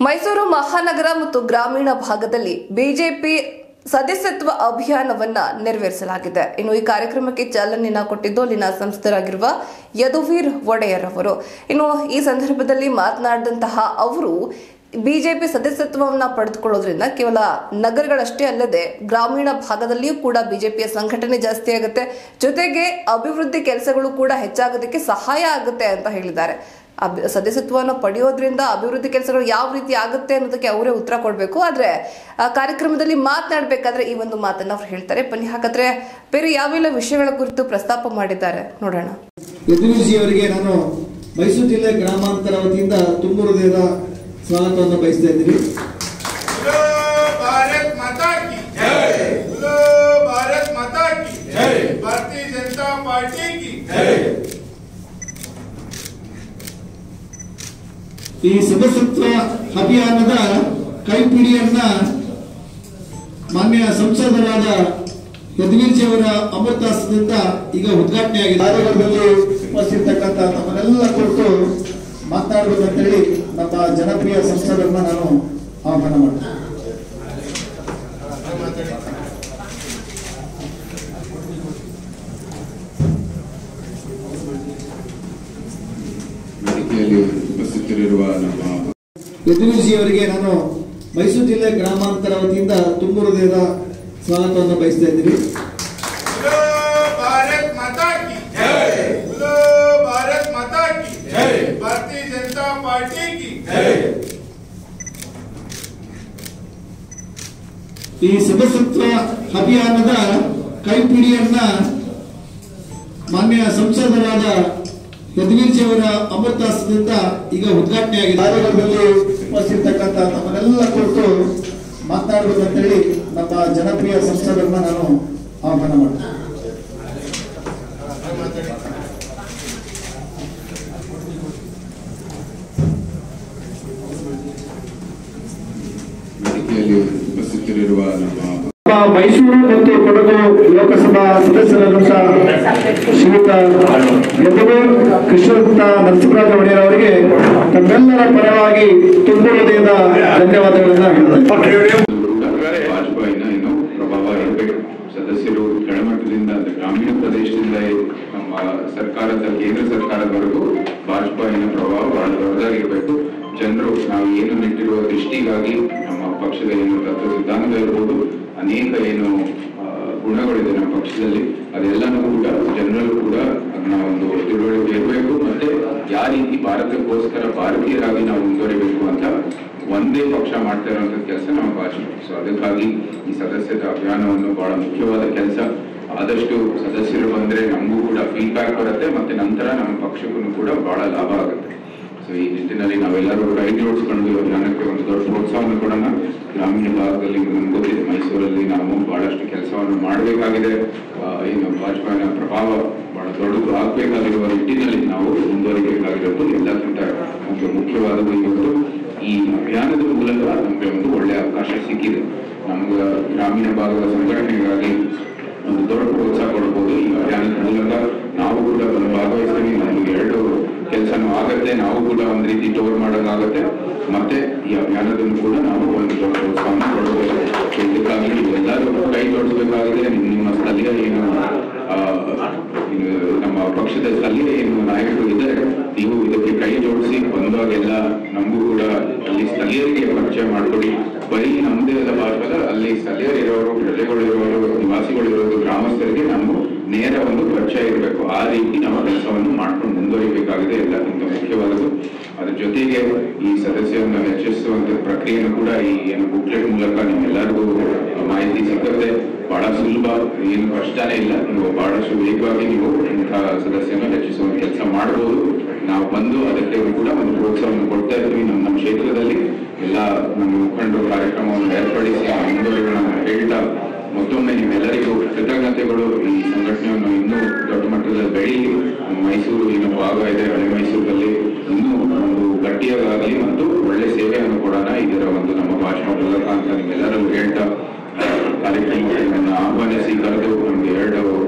ಮೈಸೂರು ಮಹಾನಗರ ಮತ್ತು ಗ್ರಾಮೀಣ ಭಾಗದಲ್ಲಿ ಬಿಜೆಪಿ ಸದಸ್ಯತ್ವ ಅಭಿಯಾನವನ್ನ ನೆರವೇರಿಸಲಾಗಿದೆ ಇನ್ನು ಈ ಕಾರ್ಯಕ್ರಮಕ್ಕೆ ಚಾಲನೆಯನ್ನ ಕೊಟ್ಟಿದ್ದು ಅಲ್ಲಿನ ಸಂಸ್ಥರಾಗಿರುವ ಯದುವೀರ್ ಒಡೆಯರ್ ಅವರು ಇನ್ನು ಈ ಸಂದರ್ಭದಲ್ಲಿ ಮಾತನಾಡಿದಂತಹ ಅವರು ಬಿಜೆಪಿ ಸದಸ್ಯತ್ವವನ್ನು ಪಡೆದುಕೊಳ್ಳೋದ್ರಿಂದ ಕೇವಲ ನಗರಗಳಷ್ಟೇ ಅಲ್ಲದೆ ಗ್ರಾಮೀಣ ಭಾಗದಲ್ಲಿಯೂ ಕೂಡ ಬಿಜೆಪಿಯ ಸಂಘಟನೆ ಜಾಸ್ತಿ ಆಗುತ್ತೆ ಜೊತೆಗೆ ಅಭಿವೃದ್ಧಿ ಕೆಲಸಗಳು ಕೂಡ ಹೆಚ್ಚಾಗೋದಕ್ಕೆ ಸಹಾಯ ಆಗುತ್ತೆ ಅಂತ ಹೇಳಿದ್ದಾರೆ ಅಭಿ ಸದಸ್ಯತ್ವವನ್ನು ಪಡೆಯೋದ್ರಿಂದ ಅಭಿವೃದ್ಧಿ ಕೆಲಸಗಳು ಯಾವ ರೀತಿ ಆಗುತ್ತೆ ಅನ್ನೋದಕ್ಕೆ ಅವರೇ ಉತ್ತರ ಕೊಡಬೇಕು ಆದ್ರೆ ಆ ಕಾರ್ಯಕ್ರಮದಲ್ಲಿ ಮಾತನಾಡಬೇಕಾದ್ರೆ ಈ ಒಂದು ಮಾತನ್ನ ಅವ್ರು ಹೇಳ್ತಾರೆ ಬನ್ನಿ ಹಾಗಾದ್ರೆ ಬೇರೆ ಯಾವೆಲ್ಲ ವಿಷಯಗಳ ಕುರಿತು ಪ್ರಸ್ತಾಪ ಮಾಡಿದ್ದಾರೆ ನೋಡೋಣ ಯದುವೀರ್ಜಿ ಅವರಿಗೆ ನಾನು ಮೈಸೂರು ಜಿಲ್ಲೆ ಗ್ರಾಮಾಂತರ ವತಿಯಿಂದ ತುಂಬ ಹೃದಯದ ಸ್ವಾಗತವನ್ನು ಬಯಸ್ತಾ ಇದ್ದೀನಿ बोलो भारत माता की जय बोलो भारत माता की जय भारतीय जनता पार्टी की जय ಈ ಸದಸ್ಯತ್ವ ಅಭಿಯಾನದ ಕೈಪಿಡಿಯನ್ನ ಮಾನ್ಯ ಸಂಸದರಾದ ಯದುವೀರ್ಜಿ ಅವರ ಅಮೃತಾಸ್ತ್ರದಿಂದ ಈಗ ಉದ್ಘಾಟನೆ ಆಗಿದೆ ಕಾರ್ಯಕ್ರಮದಲ್ಲಿ ಉಪಸ್ಥಿತಕ್ಕಂಥ ನಮ್ಮನ್ನೆಲ್ಲ ಕುರಿತು ಮಾತನಾಡಬೇಕಂತೇಳಿ ನಮ್ಮ ಜನಪ್ರಿಯ ಸಂಸದರನ್ನ ನಾನು ಆಹ್ವಾನ ಮಾಡ್ತೀನಿ ವೇದಿಕೆಯಲ್ಲಿ ಉಪಸ್ಥಿತರಿರುವ ನಮ್ಮ ಯದುವೀರ್ಜಿ ಅವರಿಗೆ ನಾನು ಮೈಸೂರು ಜಿಲ್ಲೆ ಗ್ರಾಮಾಂತರ ವತಿಯಿಂದ ತುಂಬ ಹೃದಯದ ಸ್ವಾಗತವನ್ನು ಬಯಸ್ತಾ ಇದ್ದೀನಿ बोलो भारत माता की जय बोलो भारत माता की जय भारतीय जनता पार्टी की जय ಈ ಸದಸ್ಯತ್ವ ಅಭಿಯಾನದ ಕೈಪಿಡಿಯನ್ನ ಮಾನ್ಯ ಸಂಸದರಾದ ಯದುವೀರ್ಜಿ ಅವರ ಅಮೃತಾಸ್ತ್ರದಿಂದ ಈಗ ಉದ್ಘಾಟನೆ ಆಗಿದೆ ಕಾರ್ಯಕ್ರಮದಲ್ಲಿ ಉಪಸ್ಥಿತಕ್ಕಂಥ ನಮ್ಮನ್ನೆಲ್ಲ ಕುರಿತು ಮಾತನಾಡಬೇಕಂತೇಳಿ ನಮ್ಮ ಜನಪ್ರಿಯ ಸಂಸದರನ್ನ ನಾನು ಆಹ್ವಾನ ಮಾಡ್ತೀನಿ ವೇದಿಕೆಯಲ್ಲಿ ಉಪಸ್ಥಿತರಿರುವ ನಮ್ಮ ನಮ್ಮ ಮೈಸೂರು ಮತ್ತು ಕೊಡಗು ಲೋಕಸಭಾ ಸದಸ್ಯರನ್ನು ಸಹ ಶ್ರೀಯುತ ಯದುವೀರ್ ಕೃಷ್ಣಗುಪ್ತ ನರಸಿಂಹರಾಜ ಒಡೆಯರ್ ಅವರಿಗೆ ತಮ್ಮೆಲ್ಲರ ಪರವಾಗಿ ತುಂಬ ಹೃದಯದ ಧನ್ಯವಾದಗಳನ್ನ ಹೇಳ್ತೇನೆ ವಾಜಪೇಯಿನ ಏನು ಪ್ರಭಾವ ಇರಬೇಕು ಸದಸ್ಯರು ಕೆಳಮಟ್ಟದಿಂದ ಅಂದ್ರೆ ಗ್ರಾಮೀಣ ಪ್ರದೇಶದಿಂದ ನಮ್ಮ ಸರ್ಕಾರದ ಕೇಂದ್ರ ಸರ್ಕಾರದವರೆಗೂ ವಾಜಪೇಯಿನ ಪ್ರಭಾವ ಬಹಳ ದೊಡ್ಡದಾಗಿರ್ಬೇಕು ಜನರು ನಾವು ಏನು ನೆಟ್ಟಿರುವ ದೃಷ್ಟಿಗಾಗಿ ನಮ್ಮ ಪಕ್ಷದ ಏನು ತತ್ವ ಸಿದ್ಧಾಂತ ಇರ್ಬೋದು ಅನೇಕ ಏನು ಆ, ಗುಣಗಳಿದೆ ನಮ್ಮ ಪಕ್ಷದಲ್ಲಿ ಅದೆಲ್ಲನೂ ಕೂಡ ಜನರಲ್ಲೂ ಕೂಡ ಅದನ್ನ ಒಂದು ತಿಳುವಳಿಕೆ ಇರಬೇಕು ಮತ್ತೆ ಯಾವ ರೀತಿ ಭಾರತಕ್ಕೋಸ್ಕರ ಭಾರತೀಯರಾಗಿ ನಾವು ಮುಂದುವರಿಬೇಕು ಅಂತ ಒಂದೇ ಪಕ್ಷ ಮಾಡ್ತಾ ಇರುವಂತ ಕೆಲಸ ನಮ್ಮ ಭಾಷೆ ಸೊ ಅದಕ್ಕಾಗಿ ಈ ಸದಸ್ಯತೆ ಅಭಿಯಾನವನ್ನು ಬಹಳ ಮುಖ್ಯವಾದ ಕೆಲಸ ಆದಷ್ಟು ಸದಸ್ಯರು ಬಂದ್ರೆ ನಮಗೂ ಕೂಡ ಫೀಡ್ಬ್ಯಾಕ್ ಬರುತ್ತೆ ಮತ್ತೆ ನಂತರ ನಮ್ಮ ಪಕ್ಷಕ್ಕೂ ಕೂಡ ಬಹಳ ಲಾಭ ಆಗುತ್ತೆ ಸೊ ಈ ನಿಟ್ಟಿನಲ್ಲಿ ನಾವೆಲ್ಲರೂ ಕೈ ಜೋಡಿಸ್ಕೊಂಡು ಈ ಅಭಿಯಾನಕ್ಕೆ ಒಂದು ದೊಡ್ಡ ಪ್ರೋತ್ಸಾಹವನ್ನು ಕೊಡೋಣ ಗ್ರಾಮೀಣ ಭಾಗದಲ್ಲಿ ನಮ್ಗೆ ಗೊತ್ತಿದೆ ಮೈಸೂರಲ್ಲಿ ನಾವು ಬಹಳಷ್ಟು ಕೆಲಸವನ್ನು ಮಾಡಬೇಕಾಗಿದೆ ಏನು ವಾಜಪೇಯಿನ ಪ್ರಭಾವ ಬಹಳ ದೊಡ್ಡದು ಆಗಬೇಕಾಗಿರುವ ನಿಟ್ಟಿನಲ್ಲಿ ನಾವು ಮುಂದುವರಿಬೇಕಾಗಿರೋದು ಎಲ್ಲಕ್ಕಿಂತ ಒಂದು ಮುಖ್ಯವಾದದ್ದು ಇವತ್ತು ಈ ಅಭಿಯಾನದ ಮೂಲಕ ನಮಗೆ ಒಂದು ಒಳ್ಳೆಯ ಅವಕಾಶ ಸಿಕ್ಕಿದೆ ನಮ್ಗೆ ಗ್ರಾಮೀಣ ಭಾಗದ ಸಂಘಟನೆಗಾಗಿ ಒಂದು ದೊಡ್ಡ ಪ್ರೋತ್ಸಾಹ ಕೊಡ್ಬೋದು ಈ ಅಭಿಯಾನದ ಮೂಲಕ ನಾವು ಕೂಡ ಒಂದು ಭಾಗವಹಿಸ್ತೀವಿ ನಮ್ಗೆ ಎರಡು ಕೆಲಸನೂ ಆಗತ್ತೆ ನಾವು ಕೂಡ ಒಂದು ರೀತಿ ಟೋರ್ ಮಾಡೋಕ್ಕಾಗತ್ತೆ ಮತ್ತೆ ಈ ಅಭಿಯಾನದನ್ನು ಕೂಡ ನಾವು ಒಂದು ದೊಡ್ಡ ಪ್ರೋತ್ಸಾಹವನ್ನು ಕೊಡಬೇಕು So ಇದಕ್ಕಾಗಿ ಎಲ್ಲರೂ ಕೈ ಜೋಡಿಸಬೇಕಾಗಿದೆ ನಿಮ್ಮ ನಿಮ್ಮ ಸ್ಥಳೀಯ ಏನು ಆ, ಏನು ನಮ್ಮ ಪಕ್ಷದ ಸ್ಥಳೀಯ ಏನು ನಾಯಕರು ಇದ್ದಾರೆ ನೀವು ಇದಕ್ಕೆ ಕೈ ಜೋಡಿಸಿ ಬಂದಾಗೆಲ್ಲ ನಮಗೂ ಕೂಡ ಅಲ್ಲಿ ಸ್ಥಳೀಯರಿಗೆ ಪರಿಚಯ ಮಾಡಿಕೊಡಿ ಬರೀ ನಮ್ಮದೇ ಆದ ಭಾಷೆದ ಅಲ್ಲಿ ಸ್ಥಳೀಯರಿರೋರು ಪ್ರಜೆಗಳಿರೋರು ನಿವಾಸಿಗಳಿರೋರು ಗ್ರಾಮಸ್ಥರಿಗೆ ನಾವು ನೇರ ಒಂದು ಪರಿಚಯ ಇರಬೇಕು ಆ ರೀತಿ ನಾವು ಕೆಲಸವನ್ನು ಮಾಡ್ಕೊಂಡು ಮುಂದುವರಿಬೇಕಾಗಿದೆ ಎಲ್ಲಕ್ಕಿಂತ ಮುಖ್ಯವಾದದ್ದು ಅದ್ರ ಜೊತೆಗೆ ಈ ಸದಸ್ಯರನ್ನು ಹೆಚ್ಚಿಸುವಂತ ಪ್ರಕ್ರಿಯೆಯನ್ನು ಕೂಡ ಈ ಏನು ಬುಕ್ಲೆಟ್ ಮೂಲಕ ನಿಮ್ಮೆಲ್ಲರಿಗೂ ಮಾಹಿತಿ ಸಿಗುತ್ತೆ ಬಹಳ ಸುಲಭ ಏನು ಕಷ್ಟನೇ ಇಲ್ಲ ನೀವು ಬಹಳಷ್ಟು ವೇಗವಾಗಿ ನೀವು ಇಂತಹ ಸದಸ್ಯನ ಹೆಚ್ಚಿಸುವ ಕೆಲಸ ಮಾಡಬಹುದು ನಾವು ಬಂದು ಅದಕ್ಕೆ ಕೂಡ ಒಂದು ಪ್ರೋತ್ಸಾಹವನ್ನು ಕೊಡ್ತಾ ಇರ್ತೀವಿ ನಮ್ಮ ನಮ್ಮ ಕ್ಷೇತ್ರದಲ್ಲಿ ಎಲ್ಲ ನಮ್ಮ ಮುಖಂಡರು ಕಾರ್ಯಕ್ರಮವನ್ನು ಏರ್ಪಡಿಸಿ ಮುಂದುವರಿಗಳನ್ನ ಹೇಳ್ತಾ ಮತ್ತೊಮ್ಮೆ ನಿಮ್ಮೆಲ್ಲರಿಗೂ ಕೃತಜ್ಞತೆಗಳು ಈ ಸಂಘಟನೆಯನ್ನು ಇನ್ನೂ ದೊಡ್ಡ ಮಟ್ಟದಲ್ಲಿ ಬೆಳೀಲಿ ನಮ್ಮ ಮೈಸೂರು ಏನು ಭಾಗ ಇದೆ ಹಳೆ ಮೈಸೂರಲ್ಲಿ ಇನ್ನೂ ಒಂದು ಗಟ್ಟಿಯಾಗಲಿ ಮತ್ತು ಒಳ್ಳೆ ಸೇವೆಯನ್ನು ಕೊಡೋಣ ಇದರ ಒಂದು ನಮ್ಮ ಭಾಷಣ ಮೂಲಕ ಅಂತ ನಿಮ್ಮೆಲ್ಲರೂ ಹೇಳ್ತಾ ಕಾರ್ಯಕ್ರಮವನ್ನು ಆಹ್ವಾನಿಸಿ ಕರೆದು ನಮ್ಗೆ ಎರಡು